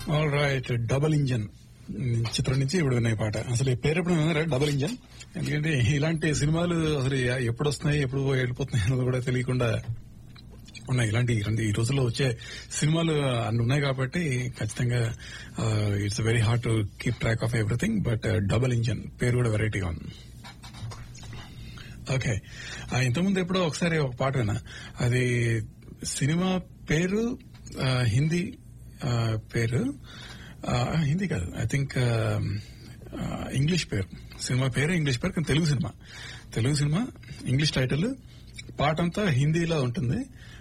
all right double engine చిత్రం నుంచి ఇప్పుడు విన్నాయి పాట అసలు ఈ పేరు ఎప్పుడు విన్నారా డబుల్ ఇంజన్ ఎందుకంటే ఇలాంటి సినిమాలు అసలు ఎప్పుడు వస్తున్నాయి ఎప్పుడు వెళ్ళిపోతున్నాయి అన్నది కూడా తెలియకుండా ఉన్నాయి ఇలాంటి ఇలాంటి ఈ రోజుల్లో వచ్చే సినిమాలు అన్ని ఉన్నాయి కాబట్టి ఖచ్చితంగా it's very hard to keep track of everything but double engine పేరు కూడా వెరైటీగా ఉంది ఓకే ఆ, ఇంతకుముందు ఎప్పుడో ఒకసారి ఒక పాట విన్నా అది సినిమా పేరు ఆ, హిందీ ఆ, పేరు ఆ, హిందీ కాదు ఐ థింక్ ఇంగ్లీష్ పేరు సినిమా పేరు ఇంగ్లీష్ పేరు కానీ Telugu cinema Telugu cinema English title పాట అంతా హిందీలో ఉంటుంది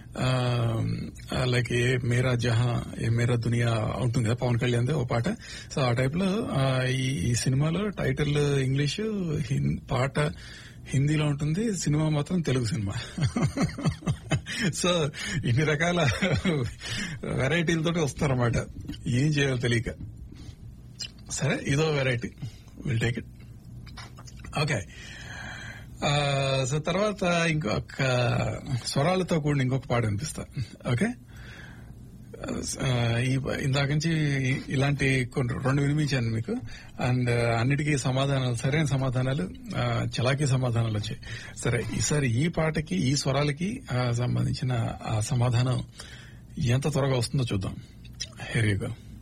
లైక్ ఏ మేరా జహా ఏ మేరా దునియా ఉంటుంది కదా పవన్ కళ్యాణ్ ఓ పాట సో ఆ టైప్ లో ఆ, ఈ ఈ సినిమాలో టైటిల్ ఇంగ్లీషు హిన్- పాట హిందీలో ఉంటుంది సినిమా మాత్రం తెలుగు సినిమా సో ఇన్ని రకాల వెరైటీలతో వస్తారన్నమాట ఏం చేయాలో తెలియక సరే ఇదో variety will take it okay so తర్వాత ఇంకొక స్వరాలతో కూడిన ఇంకొక పాట వినిపిస్తా ఓకే ఆ, ఈ ఇందాక నుంచి ఈ- ఇలాంటి కొన్ని రెండు వినిపించాను మీకు అండ్ అన్నిటికీ సమాధానాలు సరైన సమాధానాలు ఆ, చలాకీ సమాధానాలు వచ్చాయి సరే ఈసారి ఈ పాటకి ఈ స్వరాలకి ఆ, సంబంధించిన ఆ సమాధానం ఎంత త్వరగా వస్తుందో చూద్దాం హెరీగా